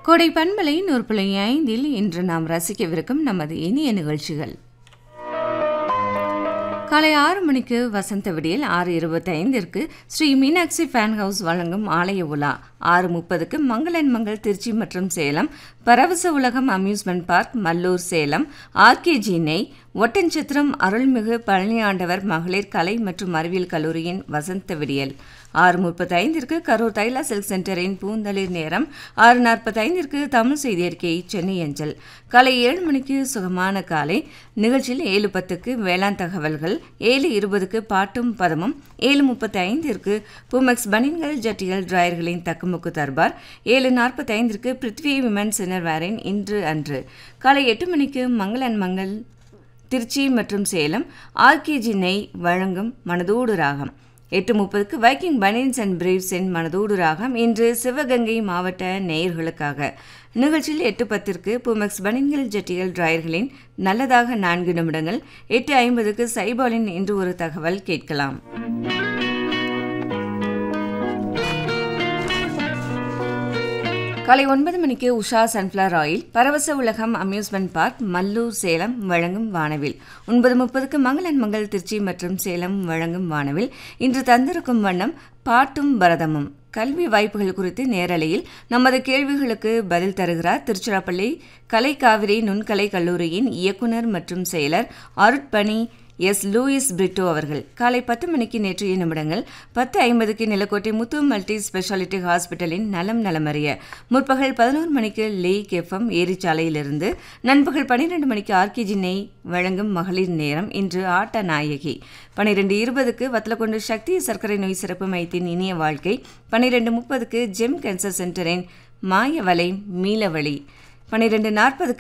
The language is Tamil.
கோடை பண்பலை நூறு புள்ளி ஐந்தில் இன்று நாம் ரசிக்கவிருக்கும் நமது இனிய நிகழ்ச்சிகள் காலை ஆறு மணிக்கு வசந்த விடியல் ஆறு இருபத்தைந்திற்கு ஸ்ரீ மீனாட்சி ஃபேன் ஹவுஸ் வழங்கும் ஆலய உலா ஆறு முப்பதுக்கு மங்களன் மங்கள் திருச்சி மற்றும் சேலம் பரவச உலகம் amusement park Mallur Salem RKG நெய் ஒட்டன்சத்திரம் அருள்மிகு பழனியாண்டவர் மகளிர் கலை மற்றும் அறிவியல் கல்லூரியின் வசந்த விடியல் ஆறு முப்பத்தைந்திற்கு கரூர் தைலா சில்க் சென்டரின் பூந்தளிர் நேரம் ஆறு நாற்பத்தைந்திற்கு தமிழ் செய்தி அறிக்கை சென்னை அஞ்சல் காலை ஏழு மணிக்கு சுகமான காலை நிகழ்ச்சியில் ஏழு பத்துக்கு வேளாண் தகவல்கள் ஏழு இருபதுக்கு பாட்டும் பதமும் ஏழு முப்பத்தி ஐந்திற்கு பூமெக்ஸ் பனின்கள் ஜட்டிகள் டிராயர்களின் தக்குமுக்கு தர்பார் ஏழு நாற்பத்தைந்திற்கு பிருத்வி விமன்ஸ் இன்னர்வேரின் இன்று அன்று காலை எட்டு மணிக்கு மங்களன் மங்கள் திருச்சி மற்றும் சேலம் ஆர்கேஜி நெய் வழங்கும் மனதோடு ராகம் எட்டு முப்பதுக்கு வைக்கிங் பனியன்ஸ் அண்ட் பிரீவ்ஸின் மனதோடு ராகம் இன்று சிவகங்கை மாவட்ட நேயர்களுக்காக நிகழ்ச்சியில் எட்டு பத்திற்கு புமெக்ஸ் பனியன்கள் ஜட்டிகள் டிராயர்களின் நல்லதாக நான்கு நிமிடங்கள் எட்டு ஐம்பதுக்கு சைபாலின் இன்று ஒரு தகவல் கேட்கலாம் காலை ஒன்பது மணிக்கு உஷா சன்ஃப்ளவர் ஆயில் பரவச உலகம் அம்யூஸ்மெண்ட் பார்க் மல்லூர் சேலம் வழங்கும் வானவில் ஒன்பது முப்பதுக்கு மங்களன் மங்கள் திருச்சி மற்றும் சேலம் வழங்கும் வானவில் இன்று தந்திருக்கும் வண்ணம் பாட்டும் பரதமும் கல்வி வாய்ப்புகள் குறித்து நேரலையில் நமது கேள்விகளுக்கு பதில் தருகிறார் திருச்சிராப்பள்ளி கலை காவிரி நுண்கலை கல்லூரியின் இயக்குனர் மற்றும் செயலர் அருட்பணி எஸ் லூயிஸ் பிரிட்டோ அவர்கள் காலை பத்து மணிக்கு நேற்றைய நிமிடங்கள் பத்து ஐம்பதுக்கு நிலக்கோட்டை முத்து மல்டி ஸ்பெஷாலிட்டி ஹாஸ்பிட்டலின் நலம் நலமறிய முற்பகல் பதினோரு மணிக்கு லேக் எஃப்எம் ஏரிச்சாலையிலிருந்து நண்பகல் பன்னிரெண்டு மணிக்கு ஆர்கேஜி நெய் வழங்கும் மகளிர் நேரம் இன்று ஆட்ட நாயகி பன்னிரெண்டு இருபதுக்கு வத்தலக்கொண்டு சக்தி சர்க்கரை நோய் சிறப்பு மையத்தின் இனிய வாழ்க்கை பன்னிரெண்டு முப்பதுக்கு ஜெம் கேன்சர் சென்டரின் மாயவலை மீளவழி பன்னிரெண்டு நாற்பதுக்கு